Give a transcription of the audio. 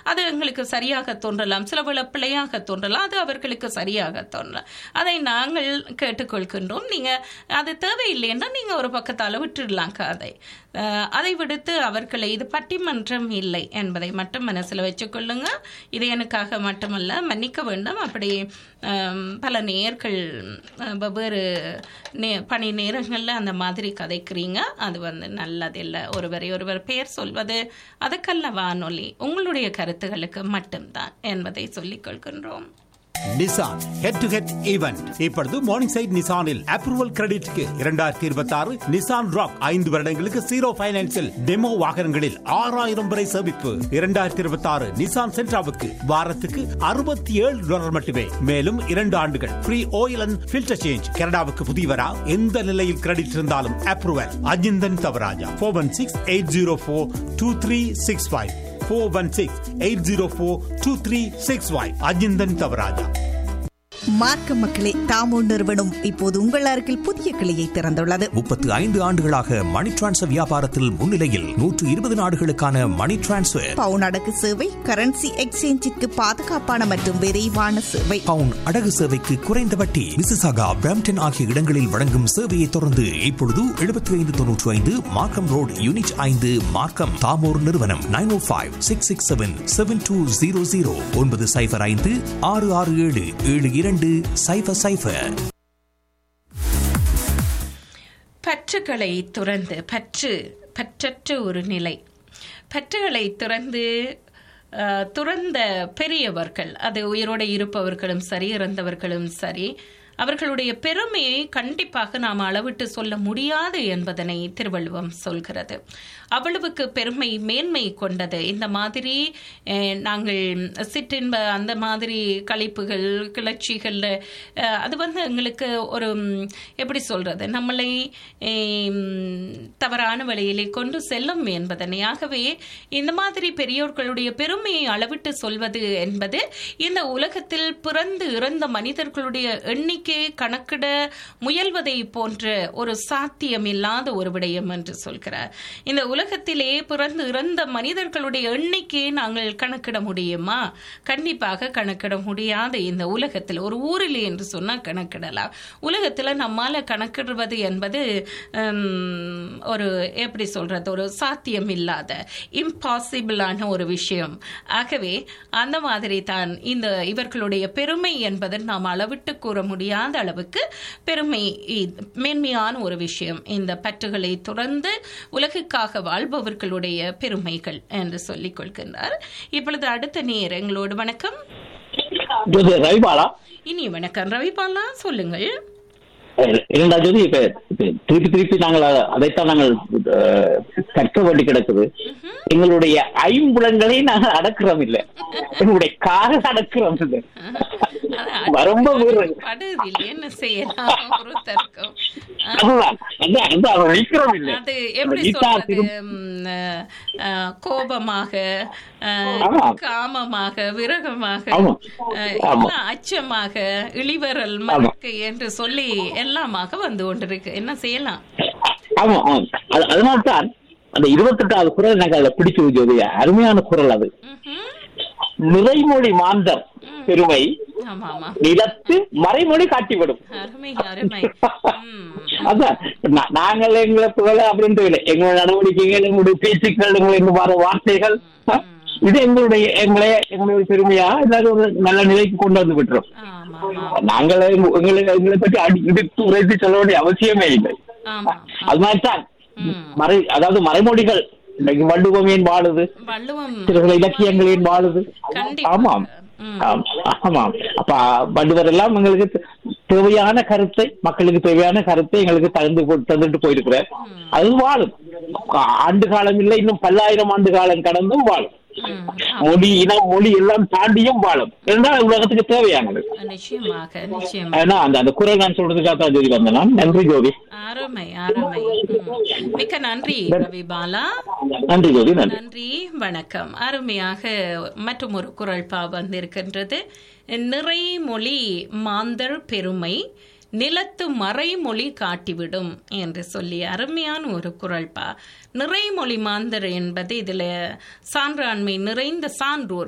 அது எங்களுக்கு சரியாக தோன்றலாம் சில வேளை பிழையாக தோன்றலாம் அது அவர்களுக்கு சரியாக தோன்றலாம் அதை நாங்கள் கேட்டுக்கொள்கின்றோம் நீங்க அது தேவையில்லைன்னா நீங்க ஒரு பக்கத்தால விட்டுடலாம் கதை அஹ், அதை விடுத்து அவர்களை இது பட்டிமன்றம் இல்லை என்பதை மட்டும் மனசுல வச்சுக்கொள்ளுங்க இது எனக்காக மட்டுமல்ல மன்னிக்க வேண்டும் அப்படி அம், பல நேர்கள் அஹ், வெவ்வேறு நே பணி நேரங்களில் அந்த மாதிரி கதைக்கிறீங்க அது வந்து நல்லதில்லை ஒருவரை ஒருவர் பெயர் சொல்வது அதுக்கல்ல வானொலி உங்களுடைய கருத்துகளுக்கு மட்டும்தான் என்பதை சொல்லிக் கொள்கின்றோம் Nissan head to head event இப்பொழுது மார்னிங் சைட் நிசானில் அப்ரூவல் கிரெடிட்க்கு இரண்டாயிரத்தி இருபத்தி ஆறு நிசான் ராக் ஐந்து வருடங்களுக்கு ஜீரோ பைனான்சில் டெமோ வாகனங்களில் ஆறாயிரம் வரை சேமிப்பு இரண்டாயிரத்தி இருபத்தி ஆறு நிசான் சென்ட்ராவுக்கு வாரத்துக்கு அறுபத்தி ஏழு டாலர் மட்டுமே மேலும் இரண்டு ஆண்டுகள் free oil and filter change கனடாவுக்கு புதியவரா எந்த நிலையில் கிரெடிட் இருந்தாலும் approval Ajinthan Thavarajah four one six eight zero four two three six five four one six eight zero four two three six five Ajinthan Thavarajah மார்க்க மக்களே தாமோ நிறுவனம் இப்போது உங்கள் அருகில் புதிய கிளையை திறந்துள்ளது முப்பத்து ஐந்து ஆண்டுகளாக மணி டிரான்ஸ்ஃபர் வியாபாரத்தில் முன்னிலையில் நூற்று இருபது நாடுகளுக்கான மணி டிரான்ஸ்ஃபர் பவுன் அடகு சேவை கரன்சி எக்ஸ்சேஞ்சிற்கு பாதுகாப்பான மற்றும் விரைவான சேவை பவுன் அடகு சேவைக்கு குறைந்த வட்டி மிசிசாகா பிரம்டன் ஆகிய இடங்களில் வழங்கும் சேவையை தொடர்ந்து இப்பொழுது எழுபத்தி ஐந்து தொன்னூற்றி ஐந்து மார்க்கம் ரோட் யூனிட் ஐந்து மார்க்கம் தாமோர் நிறுவனம் nine O five six six seven seven two zero zero ஒன்பது சைஃபர் ஐந்து ஆறு ஆறு ஏழு ஏழு இரண்டு சைஃபர் சைஃபர் பற்றுகளை துறந்து பற்று பற்றற்ற ஒரு நிலை பற்றுகளை துறந்து அஹ், துறந்த பெரியவர்கள் அது உயிரோடு இருப்பவர்களும் சரி இறந்தவர்களும் சரி அவர்களுடைய பெருமையை கண்டிப்பாக நாம் அளவிட்டு சொல்ல முடியாது என்பதனை திருவள்ளுவம் சொல்கிறது அவ்வளவுக்கு பெருமை மேன்மை கொண்டது இந்த மாதிரி அஹ், நாங்கள் சிற்றின்ப அந்த மாதிரி கழிப்புகள் கிளர்ச்சிகள் அஹ், அது வந்து எங்களுக்கு ஒரு ம், எப்படி சொல்றது நம்மளை ஏம், தவறான வழியிலே கொண்டு செல்லும் என்பதனை ஆகவே இந்த மாதிரி பெரியோர்களுடைய பெருமையை அளவிட்டு சொல்வது என்பது இந்த உலகத்தில் பிறந்து இறந்த மனிதர்களுடைய எண்ணிக்கை கணக்கிட முயல்வதை போன்ற ஒரு சாத்தியமில்லாத ஒரு விடயம் என்று சொல்கிறார் இந்த உலகத்திலே பிறந்து இறந்த மனிதர்களுடைய எண்ணிக்கையை நாங்கள் கணக்கிட முடியுமா கண்டிப்பாக கணக்கிட முடியாத இந்த உலகத்தில் ஒரு ஊரிலே என்று சொன்னால் கணக்கிடலாம் உலகத்தில் நம்மால கணக்கிடுவது என்பது ஹம், ஒரு எப்படி சொல்றது ஒரு சாத்தியம் இல்லாத இம்பாசிபிளான ஒரு விஷயம் ஆகவே அந்த மாதிரி தான் இந்த இவர்களுடைய பெருமை என்பதை நாம் அளவிட்டு கூற முடியாத அளவுக்கு பெருமை இ- மேன்மையான ஒரு விஷயம் இந்த பற்றுகளை துறந்து உலகுக்காக வாழ்பவர்களுடைய பெருமைகள் என்று சொல்லிக் கொள்கின்றார் இப்பொழுது அடுத்த நேர் எங்களோடு வணக்கம் ஜோதி ரவிபாலா இனி வணக்கம் ரவிபாலா சொல்லுங்கள் இரண்டா ஜோதி இப்ப இப்ப திருப்பி திருப்பி நாங்கள் அ- அதைத்தான் நாங்கள் அஹ், கற்க வேண்டி கிடக்குது எங்களுடைய ஐம்புலங்களை நாங்கள் அடக்குறோம் இல்ல எங்களுடைய கால அடக்குறோம் இல்ல ரொம்ப வீரம். படுதில் என்ன செய்யலாம் ஒரு தர்க்கம் அதுதான் அதான் அதான் அதை வைக்கிறோம் இல்ல அது எப்படி கீதா சொல்றது திரு- ம், அஹ், அஹ், கோபமாக அஹ், ஆமா. காமமாக விரகமாக ஆமா. அஹ், ஆமா. எல்லாம் அச்சமாக இளிவரல் மறக்கு என்று சொல்லி எல்லாமாக வந்து கொண்டிருக்கு என்ன செய்யலாம் ஆமா ஆமா அது- அதனால்தான் அந்த இருபத்தெட்டாவது குரல் எனக்கு அதுல பிடிச்சது ஜோதி அருமையான குரல் அது ம்ஹும். நிறைமொழி மாந்தர் பெருமை ஆமா ஆமா நிலத்து மறைமொழி காட்டிவிடும் அருமை அருமை ம். அதான் நா- நாங்கள் எங்களை புகழ அப்படின்ட்டு இல்லை எங்களோட நடவடிக்கைகள் எங்களுடைய பேச்சுக்கள் எங்களுடைய வர வார்த்தைகள் அஹ், இது எங்களுடைய எங்களை எங்களுடைய பெருமையா எல்லாரும் ஒரு நல்ல நிலைக்கு கொண்டு வந்து விட்டுரும் ஆமா ஆமா நாங்கள் எங்க- எங்களை எங்களை பற்றி அடி இடித்து உரைத்து சொல்ல வேண்டிய அவசியமே இல்லை ஆமா அது மாதிரிதான் ம். மறை அதாவது மறைமொழிகள் இன்னைக்கு வள்ளுவம் ஏன் வாழுது வள்ளுவம் சில சில இலக்கியங்கள் ஏன் வாழுது கண்டிப்பா. ஆமாம் ம். ஆம், ஆமாம் அப்ப வள்ளுவர் எல்லாம் எங்களுக்கு தே- தேவையான கருத்தை மக்களுக்கு தேவையான கருத்தை எங்களுக்கு தந்து கொ- தந்துட்டு போயிருக்கிறார் அது வாழும் ஆ- ஆண்டு காலம் இல்லை இன்னும் பல்லாயிரம் ஆண்டு காலம் கடந்தும் வாழும் ம். மொழி இனம் மொழி எல்லாம் தாண்டியும் வாழும் இருந்தால் உலகத்துக்கு தேவையானது நிச்சயமாக நிச்சயமாக ஏன்னா அந்த அந்த குரல் நான் சொல்றதுக்காக தான் ஜோதி வந்தேன் நான் நன்றி ஜோதி அருமை அருமை ம். மிக்க நன்றி ரவி பாலா நன்றி ஜோதி நன்றி நன்றி வணக்கம் அருமையாக மற்றும் ஒரு குரல் பா வந்திருக்கின்றது நிறைமொழி மாந்தர் பெருமை நிலத்து மறைமொழி காட்டிவிடும் என்று சொல்லி அருமையான ஒரு குரல் பா நிறைமொழி மாந்தர் என்பது இதுல சான்றாண்மை நிறைந்த சான்றோர்